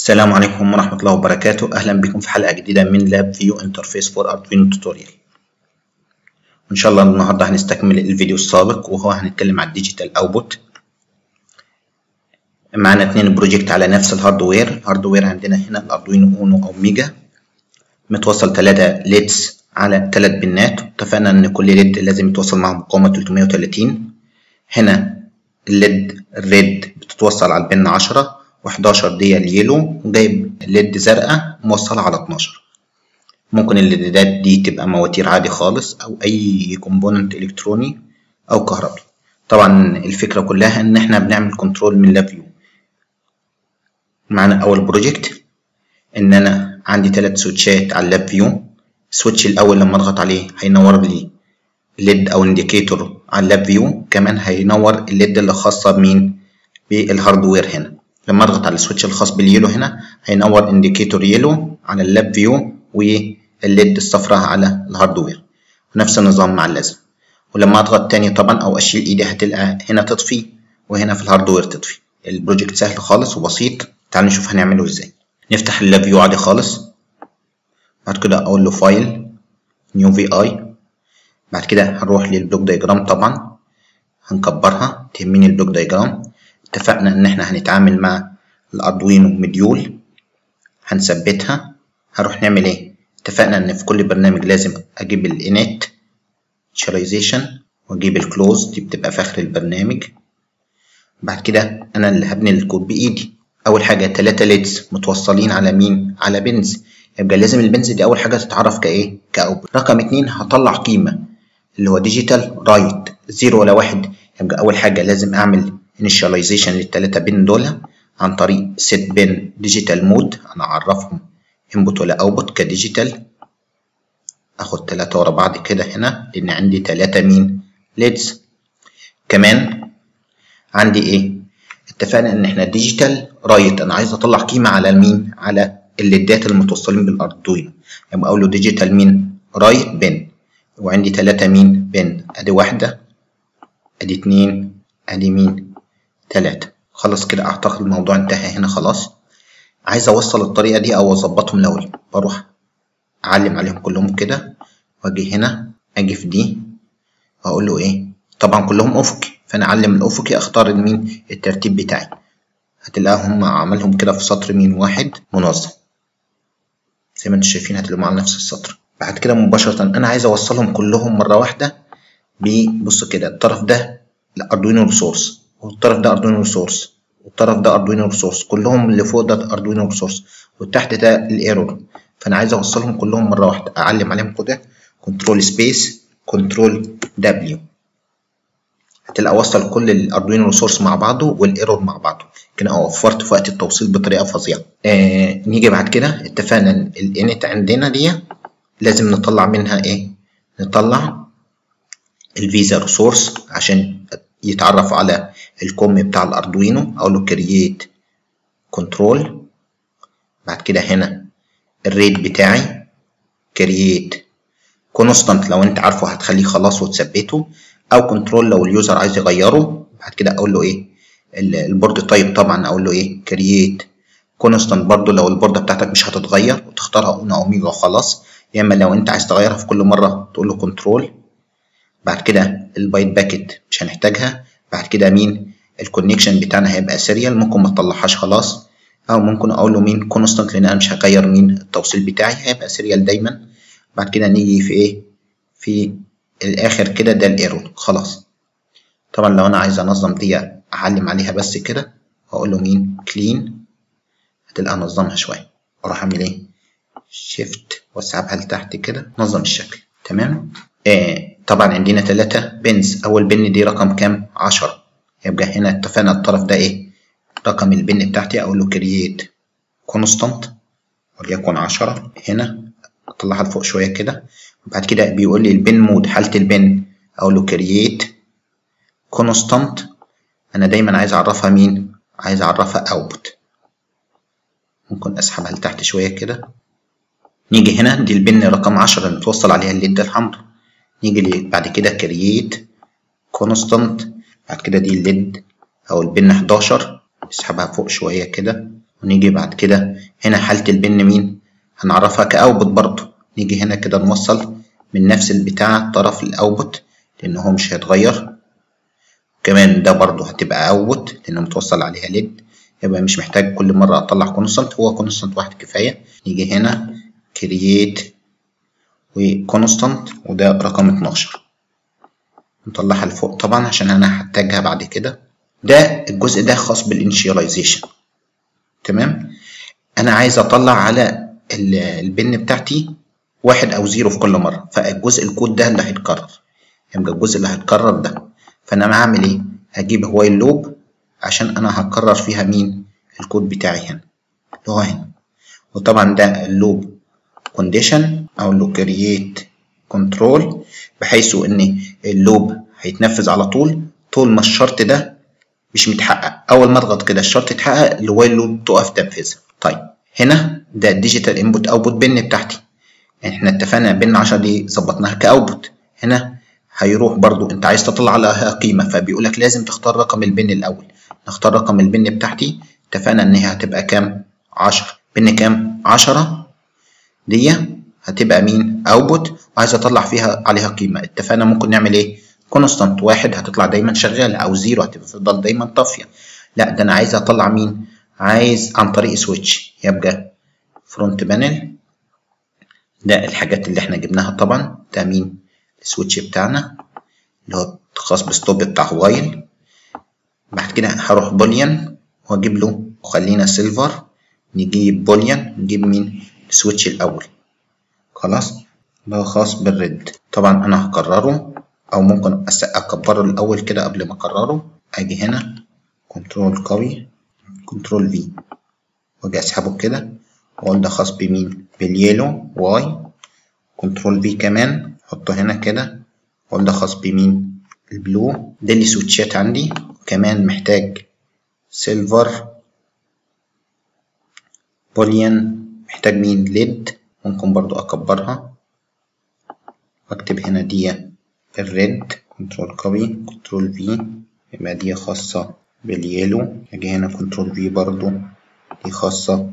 السلام عليكم ورحمة الله وبركاته أهلا بكم في حلقة جديدة من لاب فيو انترفيس فور أردوينو توتوريال إن شاء الله النهاردة هنستكمل الفيديو السابق وهو هنتكلم عن الديجيتال أوتبوت معانا اتنين بروجكت على نفس الهاردوير الهاردوير عندنا هنا الأردوينو أونو أو ميجا متوصل تلاتة ليدز على تلات بنات اتفقنا إن كل ليد لازم يتوصل معه مقاومة 330 هنا الليد الريد بتتوصل على البن 10 و11 دي اليلو وجايب ليد زرقاء موصلة على 12 ممكن الليدات دي تبقى مواتير عادي خالص أو أي كومبوننت إلكتروني أو كهربي طبعا الفكرة كلها إن إحنا بنعمل كنترول من لاب فيو معانا أول بروجكت إن أنا عندي تلات سويتشات على اللاب فيو السويتش الأول لما أضغط عليه هينور لي ليد أو إنديكيتور على اللاب فيو كمان هينور الليد اللي خاصة بمين بالهاردوير هنا لما اضغط على السويتش الخاص باليلو هنا هينور انديكيتور يلو على اللاب فيو والليد الصفراء على الهاردوير ونفس النظام مع اللازم ولما اضغط تاني طبعا او اشيل ايدي هتلقى هنا تطفي وهنا في الهاردوير تطفي البروجكت سهل خالص وبسيط تعالوا نشوف هنعمله ازاي نفتح اللاب فيو عادي خالص بعد كده اقول له فايل نيو في اي بعد كده هنروح للبلوك دايجرام طبعا هنكبرها تهمني البلوك دايجرام اتفقنا ان احنا هنتعامل مع الاردوينو مديول هنثبتها هنروح نعمل ايه اتفقنا ان في كل برنامج لازم اجيب الانيت initialization واجيب الكلوز دي بتبقى في اخر البرنامج بعد كده انا اللي هبني الكود بايدي اول حاجه تلاتة ليدز متوصلين على مين على بنز يبقى لازم البنز دي اول حاجه تتعرف كايه كاوتبوت رقم اتنين هطلع قيمه اللي هو ديجيتال رايت زيرو ولا واحد يبقى اول حاجه لازم اعمل initialization للتلاتة بن دول عن طريق set bin digital mode انا اعرفهم input ولا output كديجيتال اخد تلاتة ورا بعض كده هنا لان عندي تلاتة مين leads كمان عندي ايه اتفقنا ان احنا ديجيتال رايت انا عايز اطلع قيمة على المين على الليدات المتوصلين بالاردوينو يبقى اقول له ديجيتال مين رايت بن وعندي تلاتة مين بن ادي واحدة ادي اتنين ادي مين تلاتة خلاص كده اعتقد الموضوع انتهى هنا خلاص عايز اوصل الطريقة دي او اظبطهم الاول بروح اعلم عليهم كلهم كده واجي هنا اجي في دي واقول له ايه طبعا كلهم افقي فانا اعلم الافقي اختار مين الترتيب بتاعي هتلاقيهم عملهم كده في سطر مين واحد منظم زي ما انتم شايفين هتلاقيهم على نفس السطر بعد كده مباشرة انا عايز اوصلهم كلهم مرة واحدة ببص كده الطرف ده الاردوينو ريسورس والطرف ده اردوينو ريسورس والطرف ده اردوينو ريسورس كلهم اللي فوق ده اردوينو ريسورس والتحت ده الايرور فانا عايز اوصلهم كلهم مره واحده اعلم عليهم كده كنترول سبيس كنترول دبليو هتلاقي اوصل كل الاردوينو ريسورس مع بعضه والايرور مع بعضه كده وفرت في وقت التوصيل بطريقه فظيعه آه نيجي بعد كده اتفقنا ان الانت عندنا دي لازم نطلع منها ايه نطلع الفيزا ريسورس عشان يتعرف على الكوم بتاع الاردوينو اقول له كرييت كنترول بعد كده هنا الريت بتاعي كرييت كونستانت لو انت عارفه هتخليه خلاص وتثبته او كنترول لو اليوزر عايز يغيره بعد كده اقول له ايه البورد تايب طبعا اقول له ايه كرييت كونستانت برضو لو البوردة بتاعتك مش هتتغير وتختارها اون اوميجا وخلاص يا اما لو انت عايز تغيرها في كل مره تقول له كنترول بعد كده البايت باكت مش هنحتاجها بعد كده مين الكونكشن بتاعنا هيبقى سيريال ممكن ما تطلعهاش خلاص او ممكن اقول له مين كونستانت لان انا مش هغير مين التوصيل بتاعي هيبقى سيريال دايما بعد كده نيجي في ايه في الاخر كده ده الايرور خلاص طبعا لو انا عايز انظم دي اعلم عليها بس كده واقول له مين كلين هتلاقي انظمها شويه اروح اعمل ايه شيفت واسحبها لتحت كده نظم الشكل تمام آه طبعا عندنا ثلاثة بنز أول بن دي رقم كام؟ عشرة يبقى هنا اتفقنا الطرف ده إيه؟ رقم البن بتاعتي أقول له كرييت كونستانت وليكن عشرة هنا أطلعها لفوق شوية كده وبعد كده بيقول لي البن مود حالة البن أقول له كرييت كونستانت أنا دايما عايز أعرفها مين؟ عايز أعرفها أوتبوت ممكن أسحبها لتحت شوية كده نيجي هنا دي البن رقم عشرة اللي متوصل عليها الليد الحمراء نيجي بعد كده كرييت كونستانت بعد كده دي الليد او البن 11 نسحبها فوق شويه كده ونيجي بعد كده هنا حالة البن مين هنعرفها كأوبوت برضه نيجي هنا كده نوصل من نفس البتاع طرف الأوبوت لأن هو مش هيتغير كمان ده برضه هتبقى أوبوت لأنه متوصل عليها ليد يبقى مش محتاج كل مرة أطلع كونستانت هو كونستانت واحد كفاية نيجي هنا كرييت وكونستانت وده رقم 12 نطلعها لفوق طبعا عشان أنا هحتاجها بعد كده ده الجزء ده خاص بالانشياليزيشن تمام أنا عايز أطلع على البن بتاعتي واحد أو زيرو في كل مرة فالجزء الكود ده اللي هيتكرر يبقى الجزء اللي هيتكرر ده فأنا هعمل إيه؟ هجيب وايل لوب عشان أنا هكرر فيها مين؟ الكود بتاعي هنا اللي هو هنا وطبعا ده اللوب كونديشن أو له كرييت كنترول بحيث إن اللوب هيتنفذ على طول طول ما الشرط ده مش متحقق أول ما أضغط كده الشرط يتحقق الوايل لوب تقف تنفذها طيب هنا ده الديجيتال انبوت اوتبوت بن بتاعتي احنا اتفقنا بن 10 دي ظبطناها كاوتبوت هنا هيروح برضو انت عايز تطلع عليها قيمه فبيقول لك لازم تختار رقم البن الاول نختار رقم البن بتاعتي اتفقنا ان هي هتبقى كام 10 بن كام 10 دي هتبقى مين اوتبوت وعايز اطلع فيها عليها قيمه اتفقنا ممكن نعمل ايه كونستانت واحد هتطلع دايما شغاله او زيرو هتفضل دايما طافيه لا ده انا عايز اطلع مين عايز عن طريق سويتش يبقى فرونت بانل ده الحاجات اللي احنا جبناها طبعا ده مين السويتش بتاعنا اللي هو خاص بالستوب بتاع وايل بعد كده هروح بوليان واجيب له وخلينا سيلفر نجيب بوليان نجيب مين السويتش الاول خلاص ده خاص بالريد طبعا انا هكرره او ممكن اكبره الاول كده قبل ما اكرره اجي هنا كنترول قوي كنترول في واجي اسحبه كده واقول ده خاص بمين باليلو واي كنترول في كمان احطه هنا كده واقول ده خاص بمين البلو ده اللي سويتشات عندي كمان محتاج سيلفر بوليان محتاج مين ليد ممكن برضو اكبرها واكتب هنا دي الريد كنترول قوي كنترول في يبقى دي خاصة باليلو اجي هنا كنترول في برضو دي خاصة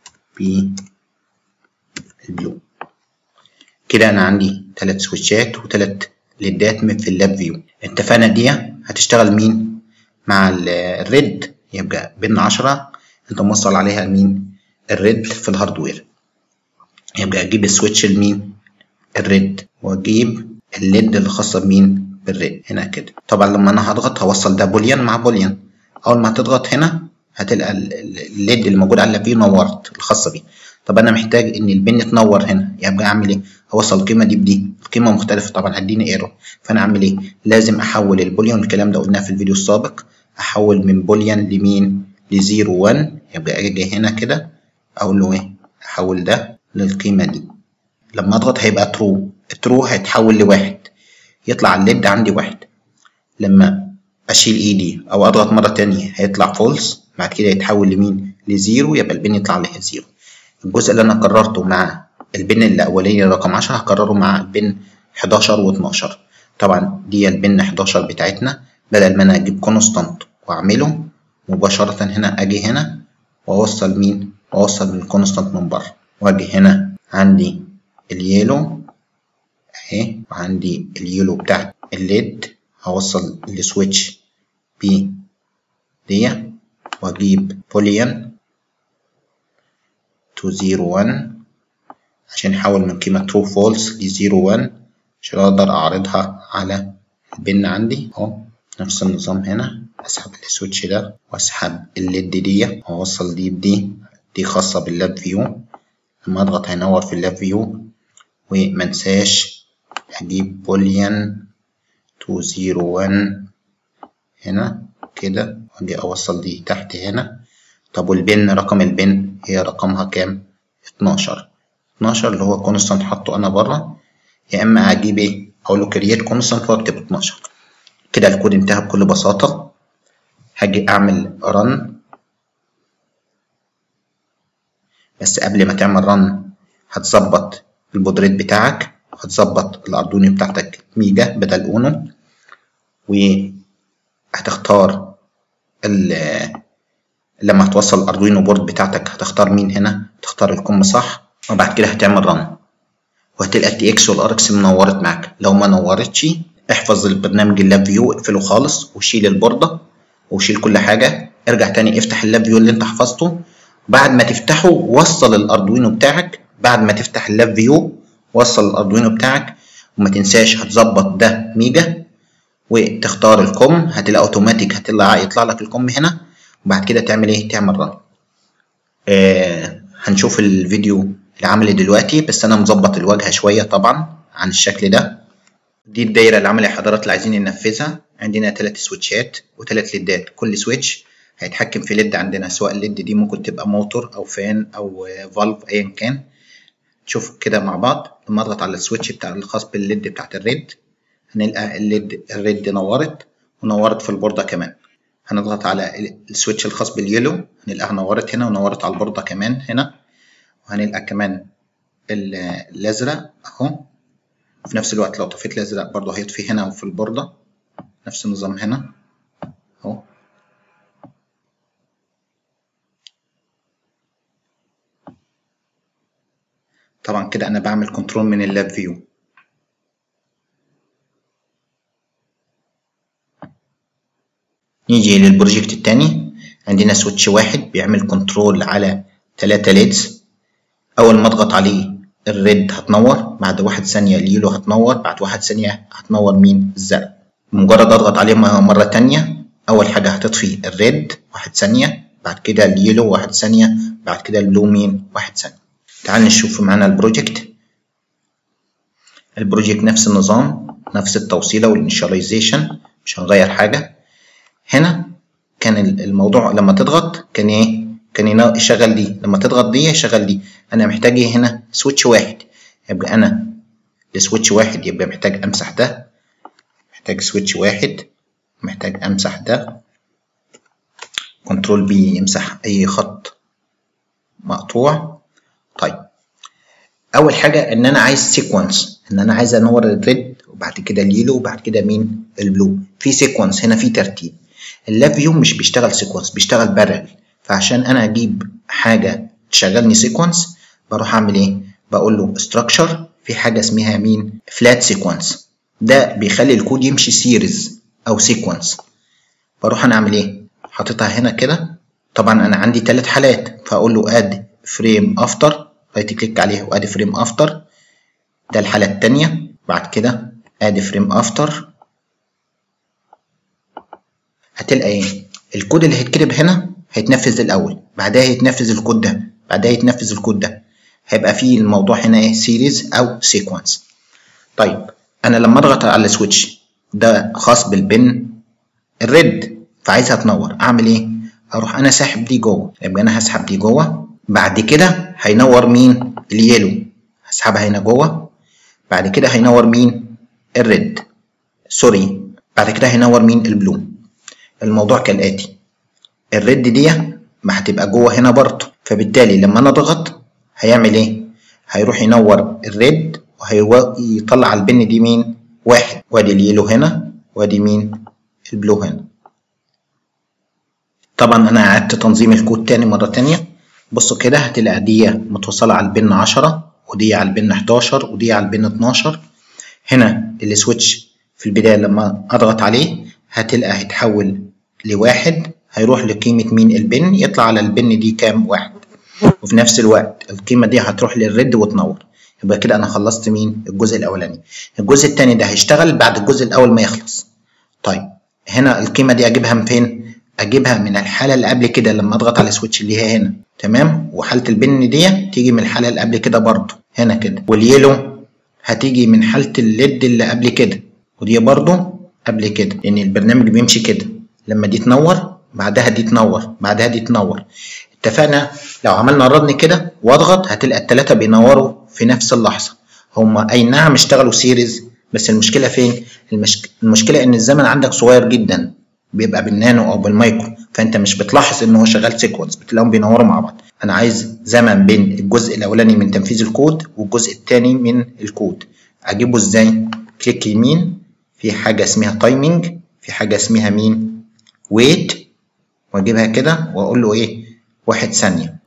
بالبلو كده انا عندي تلات سويتشات وتلات ليدات في اللاب فيو اتفقنا دي هتشتغل مين مع الريد يبقى بين عشرة انت موصل عليها مين الريد في الهاردوير يبقى اجيب السويتش المين الريد واجيب الليد اللي خاصة بمين بالريد هنا كده طبعا لما انا هضغط هوصل ده بوليان مع بوليان اول ما هتضغط هنا هتلقى الليد اللي موجود على اللاب فيو نورت الخاصة بيه طب انا محتاج ان البن تنور هنا يبقى اعمل ايه اوصل القيمه دي بدي القيمه مختلفه طبعا هتديني ايرور فانا اعمل ايه لازم احول البوليان الكلام ده قلناه في الفيديو السابق احول من بوليان لمين ل 1 يبقى اجي هنا كده اقول له ايه احول ده للقيمه دي لما اضغط هيبقى ترو الترو هيتحول لواحد يطلع الليد عندي واحد لما اشيل ايدي او اضغط مره تانية هيطلع فولس بعد كده يتحول لمين لزيرو يبقى البن يطلع عليها زيرو الجزء اللي انا كررته مع البن الاولاني رقم 10 هكرره مع البن 11 و12 طبعا دي البن 11 بتاعتنا بدل ما انا اجيب كونستانت واعمله مباشرة هنا اجي هنا واوصل مين واوصل من الكونستانت من بره واجي هنا عندي اليلو اهي وعندي اليلو بتاعت الليد هوصل السويتش ب دي واجيب بوليان to 0 1 عشان احول من قيمة true false ل 0 1 عشان اقدر اعرضها على البن عندي اهو نفس النظام هنا اسحب السويتش ده واسحب الليد دي واوصل دي بدي دي خاصة باللاب فيو لما اضغط هينور في اللاب فيو ومنساش اجيب بوليان 201 هنا كده واجي اوصل دي تحت هنا طب والبن رقم البن هي رقمها كام 12 12 اللي هو كونستانت حاطه انا بره يا اما اجيب ايه اقول له كرييت كونستانت واكتب 12 كده الكود انتهى بكل بساطه هاجي اعمل رن بس قبل ما تعمل رن هتظبط البودريت بتاعك هتظبط الاردوني بتاعتك ميجا بدل اونو وهتختار لما هتوصل الاردوينو بورد بتاعتك هتختار مين هنا تختار الكم صح وبعد كده هتعمل رن وهتلقى التي اكس والار اكس منورت معاك لو ما نورتش احفظ البرنامج اللاب فيو اقفله خالص وشيل البوردة وشيل كل حاجة ارجع تاني افتح اللاب فيو اللي انت حفظته بعد ما تفتحه وصل الاردوينو بتاعك بعد ما تفتح اللاب فيو وصل الاردوينو بتاعك وما تنساش هتظبط ده ميجا وتختار الكم هتلاقي اوتوماتيك هتطلع يطلع لك الكم هنا وبعد كده تعمل ايه تعمل رن آه هنشوف الفيديو العملي دلوقتي بس انا مظبط الواجهه شويه طبعا عن الشكل ده دي الدايره العملي حضرات اللي عايزين ننفذها عندنا ثلاث سويتشات وثلاث ليدات كل سويتش هيتحكم في ليد عندنا سواء الليد دي ممكن تبقى موتور او فان او فالف ايا كان شوف كده مع بعض لما اضغط على السويتش بتاع الخاص بالليد بتاعت الريد هنلقى الليد الريد نورت ونورت في البوردة كمان هنضغط على السويتش الخاص باليلو هنلقاها نورت هنا ونورت على البوردة كمان هنا وهنلقى كمان الازرق اهو وفي نفس الوقت لو طفيت الازرق برضه هيطفي هنا وفي البوردة نفس النظام هنا اهو طبعا كده انا بعمل كنترول من اللاب فيو نيجي للبروجكت التاني عندنا سويتش واحد بيعمل كنترول على تلاتة ليدز اول ما اضغط عليه الريد هتنور بعد واحد ثانية اليلو هتنور بعد واحد ثانية هتنور مين الزرق مجرد اضغط عليه مرة تانية اول حاجة هتطفي الريد واحد ثانية بعد كده اليلو واحد ثانية بعد كده البلو مين واحد ثانية تعال نشوف معانا البروجكت البروجكت نفس النظام نفس التوصيلة والانشاليزيشن مش هنغير حاجة هنا كان الموضوع لما تضغط كان ايه كان يشغل دي لما تضغط دي يشغل دي انا محتاج ايه هنا سويتش واحد يبقى انا لسويتش واحد يبقى محتاج امسح ده محتاج سويتش واحد محتاج امسح ده كنترول بي يمسح اي خط مقطوع طيب اول حاجه ان انا عايز سيكونس ان انا عايز انور الريد وبعد كده اليلو وبعد كده مين البلو في سيكونس هنا في ترتيب اللاب فيو مش بيشتغل سيكونس بيشتغل بارل فعشان انا اجيب حاجه تشغلني سيكونس بروح اعمل ايه بقول له ستراكشر في حاجه اسمها مين فلات سيكونس ده بيخلي الكود يمشي سيريز او سيكونس بروح انا اعمل ايه حاططها هنا كده طبعا انا عندي ثلاث حالات فاقول له اد فريم افتر رايت كليك عليه وادي فريم افتر ده الحالة التانية بعد كده ادي فريم افتر هتلقى ايه الكود اللي هيتكتب هنا هيتنفذ الاول بعدها هيتنفذ الكود ده بعدها يتنفذ الكود ده هيبقى فيه الموضوع هنا ايه سيريز او سيكونس طيب انا لما اضغط على السويتش ده خاص بالبن الريد فعايزها تنور اعمل ايه اروح انا ساحب دي جوه يبقى انا هسحب دي جوه بعد كده هينور مين اليلو هسحبها هنا جوه بعد كده هينور مين الريد سوري بعد كده هينور مين البلو الموضوع كالاتي الريد دي ما هتبقى جوه هنا برضه فبالتالي لما انا اضغط هيعمل ايه هيروح ينور الريد وهيطلع على البن دي مين واحد وادي اليلو هنا وادي مين البلو هنا طبعا انا اعدت تنظيم الكود تاني مره تانيه بصوا كده هتلاقي دي متوصله على البن 10 ودي على البن 11 ودي على البن 12 هنا السويتش في البدايه لما اضغط عليه هتلقى هيتحول لواحد هيروح لقيمه مين البن يطلع على البن دي كام واحد وفي نفس الوقت القيمه دي هتروح للريد وتنور يبقى كده انا خلصت مين الجزء الاولاني الجزء الثاني ده هيشتغل بعد الجزء الاول ما يخلص طيب هنا القيمه دي اجيبها من فين اجيبها من الحاله اللي قبل كده لما اضغط على السويتش اللي هي هنا تمام وحاله البن دي تيجي من الحاله اللي قبل كده برضه هنا كده واليلو هتيجي من حاله الليد اللي قبل كده ودي برضه قبل كده لان البرنامج بيمشي كده لما دي تنور بعدها دي تنور بعدها دي تنور اتفقنا لو عملنا الردن كده واضغط هتلقى التلاتة بينوروا في نفس اللحظة هما اي نعم اشتغلوا سيريز بس المشكلة فين المشك... المشكلة ان الزمن عندك صغير جدا بيبقى بالنانو او بالمايكرو فانت مش بتلاحظ ان هو شغال سيكونس بتلاقيهم بينوروا مع بعض انا عايز زمن بين الجزء الاولاني من تنفيذ الكود والجزء الثاني من الكود اجيبه ازاي كليك يمين في حاجة اسمها تايمينج في حاجة اسمها مين ويت واجيبها كده واقول له ايه واحد ثانية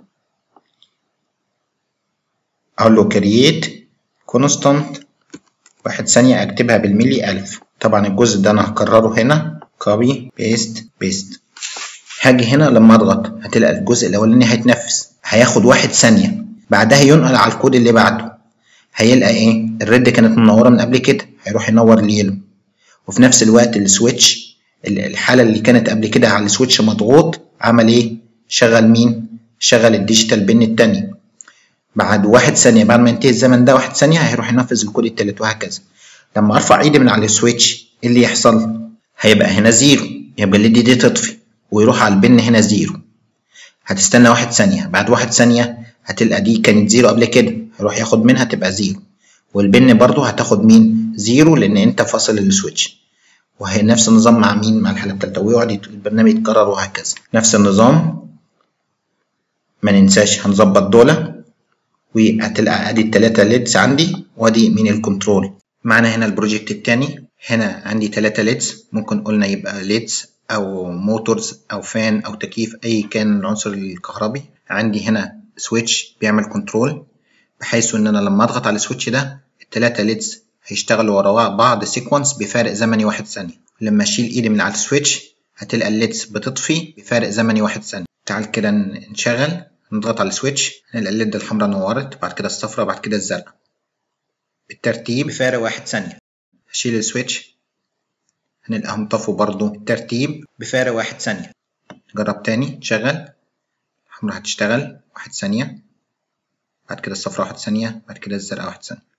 اقول له كرييت كونستانت واحد ثانية اكتبها بالملي الف طبعا الجزء ده انا هكرره هنا كوبي بيست بيست هاجي هنا لما اضغط هتلاقي الجزء الاولاني هيتنفذ هياخد واحد ثانية بعدها ينقل على الكود اللي بعده هيلقى ايه الريد كانت منورة من قبل كده هيروح ينور اليلو وفي نفس الوقت السويتش الحالة اللي كانت قبل كده على السويتش مضغوط عمل ايه شغل مين شغل الديجيتال بين التاني بعد واحد ثانية بعد ما ينتهي الزمن ده واحد ثانية هيروح ينفذ الكود التالت وهكذا لما ارفع ايدي من على السويتش ايه اللي يحصل هيبقى هنا زيرو يبقى الليد دي تطفي ويروح على البن هنا زيرو هتستنى واحد ثانية بعد واحد ثانية هتلقى دي كانت زيرو قبل كده هيروح ياخد منها تبقى زيرو والبن برضو هتاخد مين زيرو لان انت فاصل السويتش وهي نفس النظام مع مين مع الحالة التالتة ويقعد البرنامج يتكرر وهكذا نفس النظام ما ننساش هنظبط دولة وهتلقى ادي التلاتة ليدز عندي وادي من الكنترول معنا هنا البروجكت التاني هنا عندي تلاتة ليدز ممكن قلنا يبقى ليدز او موتورز او فان او تكييف اي كان العنصر الكهربي عندي هنا سويتش بيعمل كنترول بحيث ان انا لما اضغط على السويتش ده التلاتة ليدز هيشتغلوا ورا بعض سيكونس بفارق زمني واحد ثانية لما اشيل ايدي من على السويتش هتلقى الليدز بتطفي بفارق زمني واحد ثانية تعال كده نشغل نضغط على السويتش هنلاقي الليد الحمراء نورت بعد كده الصفراء بعد كده الزرقاء بالترتيب بفارق واحد ثانية هشيل السويتش هنلاقيهم طفوا برضو بالترتيب بفارق واحد ثانية جرب تاني شغل الحمراء هتشتغل واحد ثانية بعد كده الصفراء واحد ثانية بعد كده الزرقاء واحد ثانية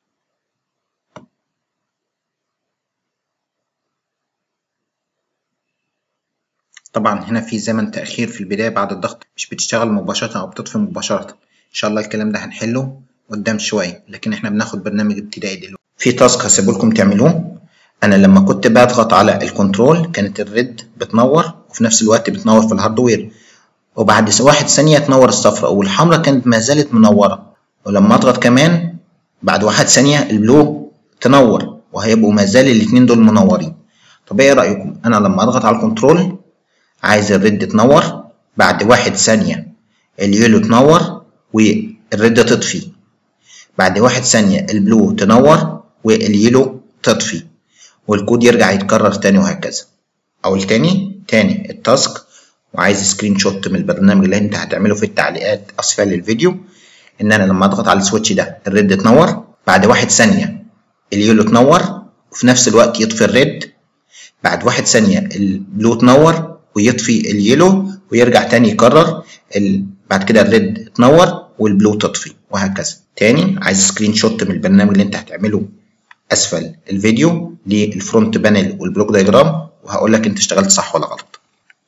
طبعا هنا في زمن تأخير في البداية بعد الضغط مش بتشتغل مباشرة أو بتطفي مباشرة إن شاء الله الكلام ده هنحله قدام شوية لكن إحنا بناخد برنامج ابتدائي دلوقتي في تاسك هسيبلكم تعملوه أنا لما كنت بضغط على الكنترول كانت الريد بتنور وفي نفس الوقت بتنور في الهاردوير وبعد واحد ثانية تنور الصفراء والحمراء كانت ما زالت منورة ولما أضغط كمان بعد واحد ثانية البلو تنور وهيبقوا ما زال الاتنين دول منورين طب ايه رأيكم أنا لما أضغط على الكنترول عايز الريد تنور بعد واحد ثانية اليلو تنور والريد تطفي بعد واحد ثانية البلو تنور واليلو تطفي والكود يرجع يتكرر تاني وهكذا أقول تاني تاني التاسك وعايز سكرين شوت من البرنامج اللي انت هتعمله في التعليقات اسفل الفيديو ان انا لما اضغط على السويتش ده الريد تنور بعد واحد ثانية اليلو تنور وفي نفس الوقت يطفي الريد بعد واحد ثانية البلو تنور ويطفي اليلو ويرجع تاني يكرر ال... بعد كده الريد تنور والبلو تطفي وهكذا تاني عايز سكرين شوت من البرنامج اللي انت هتعمله اسفل الفيديو للفرونت بانل والبلوك دايجرام وهقول لك انت اشتغلت صح ولا غلط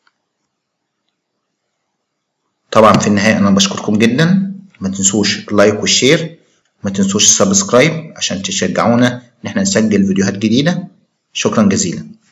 طبعا في النهايه انا بشكركم جدا ما تنسوش اللايك والشير ما تنسوش السبسكرايب عشان تشجعونا ان احنا نسجل فيديوهات جديده شكرا جزيلا